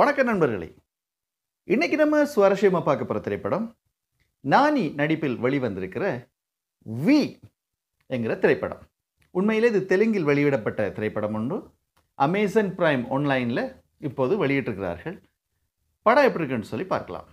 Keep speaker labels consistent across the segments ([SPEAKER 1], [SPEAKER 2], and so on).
[SPEAKER 1] வணக்கம் நண்பர்களே இன்னைக்கு நம்ம சுவாரஸ்யமாக பார்க்க போகிற திரைப்படம் நானி நடிப்பில் வெளிவந்திருக்கிற வி என்கிற திரைப்படம் உண்மையிலே இது தெலுங்கில் வெளியிடப்பட்ட திரைப்படம் ஒன்று அமேசான் பிரைம் ஆன்லைனில் இப்போது வெளியிட்டிருக்கிறார்கள் படம் எப்படி இருக்குன்னு சொல்லி பார்க்கலாம்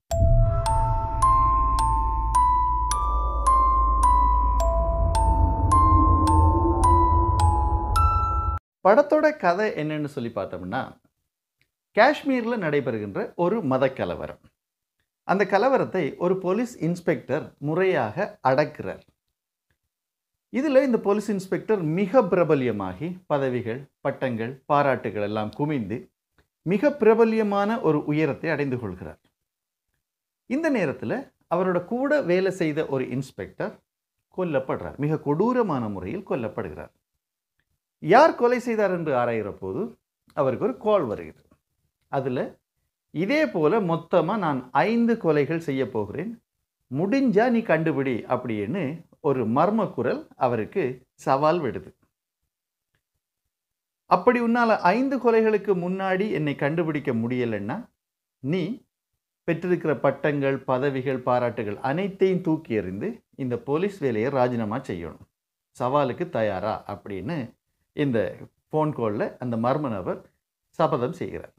[SPEAKER 1] படத்தோட கதை என்னன்னு சொல்லி பார்த்தோம்னா காஷ்மீரில் நடைபெறுகின்ற ஒரு மத கலவரம் அந்த கலவரத்தை ஒரு போலீஸ் இன்ஸ்பெக்டர் முறையாக அடக்கிறார் இதில் இந்த போலீஸ் இன்ஸ்பெக்டர் மிக பிரபல்யமாகி பதவிகள் பட்டங்கள் பாராட்டுகள் எல்லாம் குமிந்து மிக பிரபல்யமான ஒரு உயரத்தை அடைந்து கொள்கிறார் இந்த நேரத்தில் அவரோட கூட வேலை செய்த ஒரு இன்ஸ்பெக்டர் கொல்லப்படுறார் மிக கொடூரமான முறையில் கொல்லப்படுகிறார் யார் கொலை செய்தார் என்று ஆராயிற போது அவருக்கு ஒரு கால் வருகிறது அதில் இதே போல் மொத்தமாக நான் ஐந்து கொலைகள் செய்ய போகிறேன் முடிஞ்சா நீ கண்டுபிடி அப்படின்னு ஒரு மர்ம குரல் அவருக்கு சவால் விடுது அப்படி உன்னால் ஐந்து கொலைகளுக்கு முன்னாடி என்னை கண்டுபிடிக்க முடியலைன்னா நீ பெற்றிருக்கிற பட்டங்கள் பதவிகள் பாராட்டுகள் அனைத்தையும் தூக்கி எறிந்து இந்த போலீஸ் வேலையை ராஜினாமா செய்யணும் சவாலுக்கு தயாரா அப்படின்னு இந்த ஃபோன் காலில் அந்த மர்ம நபர் சபதம் செய்கிறார்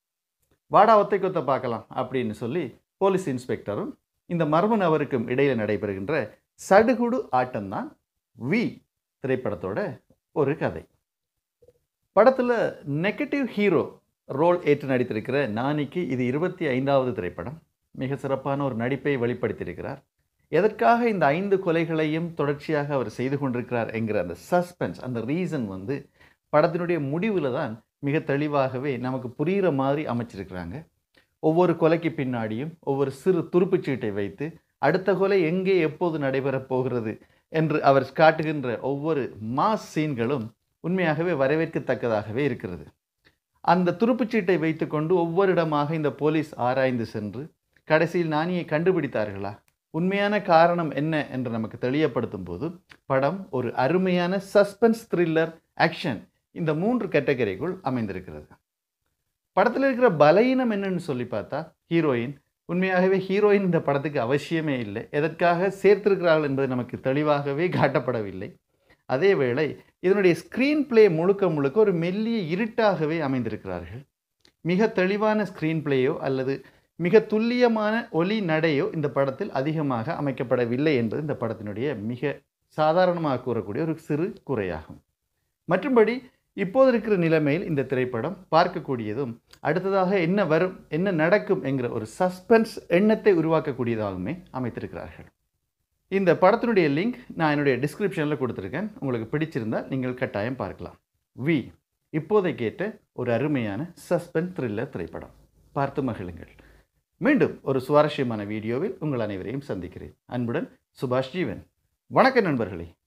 [SPEAKER 1] வாடா ஒத்தை கொத்த பார்க்கலாம் அப்படின்னு சொல்லி போலீஸ் இன்ஸ்பெக்டரும் இந்த மர்ம நபருக்கும் இடையில் நடைபெறுகின்ற சடுகுடு ஆட்டம்தான் வி திரைப்படத்தோட ஒரு கதை படத்தில் நெகட்டிவ் ஹீரோ ரோல் ஏற்று நடித்திருக்கிற நானிக்கு இது இருபத்தி ஐந்தாவது திரைப்படம் மிக சிறப்பான ஒரு நடிப்பை வெளிப்படுத்தியிருக்கிறார் எதற்காக இந்த ஐந்து கொலைகளையும் தொடர்ச்சியாக அவர் செய்து கொண்டிருக்கிறார் என்கிற அந்த சஸ்பென்ஸ் அந்த ரீசன் வந்து படத்தினுடைய முடிவில் தான் மிக தெளிவாகவே நமக்கு புரிகிற மாதிரி அமைச்சிருக்கிறாங்க ஒவ்வொரு கொலைக்கு பின்னாடியும் ஒவ்வொரு சிறு துருப்புச்சீட்டை வைத்து அடுத்த கொலை எங்கே எப்போது நடைபெறப் போகிறது என்று அவர் காட்டுகின்ற ஒவ்வொரு மாஸ் சீன்களும் உண்மையாகவே வரவேற்கத்தக்கதாகவே இருக்கிறது அந்த துருப்புச்சீட்டை வைத்துக்கொண்டு ஒவ்வொரு இடமாக இந்த போலீஸ் ஆராய்ந்து சென்று கடைசியில் நானியை கண்டுபிடித்தார்களா உண்மையான காரணம் என்ன என்று நமக்கு தெளியப்படுத்தும் போது படம் ஒரு அருமையான சஸ்பென்ஸ் த்ரில்லர் ஆக்ஷன் இந்த மூன்று கேட்டகரிக்குள் அமைந்திருக்கிறது படத்தில் இருக்கிற பலவீனம் என்னன்னு சொல்லி பார்த்தா ஹீரோயின் உண்மையாகவே ஹீரோயின் இந்த படத்துக்கு அவசியமே இல்லை எதற்காக சேர்த்திருக்கிறார்கள் என்பது நமக்கு தெளிவாகவே காட்டப்படவில்லை அதே வேளை இதனுடைய ஸ்க்ரீன் பிளே முழுக்க முழுக்க ஒரு மெல்லிய இருட்டாகவே அமைந்திருக்கிறார்கள் மிக தெளிவான ஸ்க்ரீன் பிளேயோ அல்லது மிக துல்லியமான ஒலி நடையோ இந்த படத்தில் அதிகமாக அமைக்கப்படவில்லை என்பது இந்த படத்தினுடைய மிக சாதாரணமாக கூறக்கூடிய ஒரு சிறு குறையாகும் மற்றும்படி இப்போது இருக்கிற நிலைமையில் இந்த திரைப்படம் பார்க்கக்கூடியதும் அடுத்ததாக என்ன வரும் என்ன நடக்கும் என்கிற ஒரு சஸ்பென்ஸ் எண்ணத்தை உருவாக்கக்கூடியதாகவுமே அமைத்திருக்கிறார்கள் இந்த படத்தினுடைய லிங்க் நான் என்னுடைய டிஸ்கிரிப்ஷனில் கொடுத்துருக்கேன் உங்களுக்கு பிடிச்சிருந்தால் நீங்கள் கட்டாயம் பார்க்கலாம் வி இப்போதை கேட்ட ஒரு அருமையான சஸ்பென்ஸ் த்ரில்லர் திரைப்படம் பார்த்து மகிழுங்கள் மீண்டும் ஒரு சுவாரஸ்யமான வீடியோவில் உங்கள் அனைவரையும் சந்திக்கிறேன் அன்புடன் சுபாஷ் ஜீவன் வணக்கம் நண்பர்களே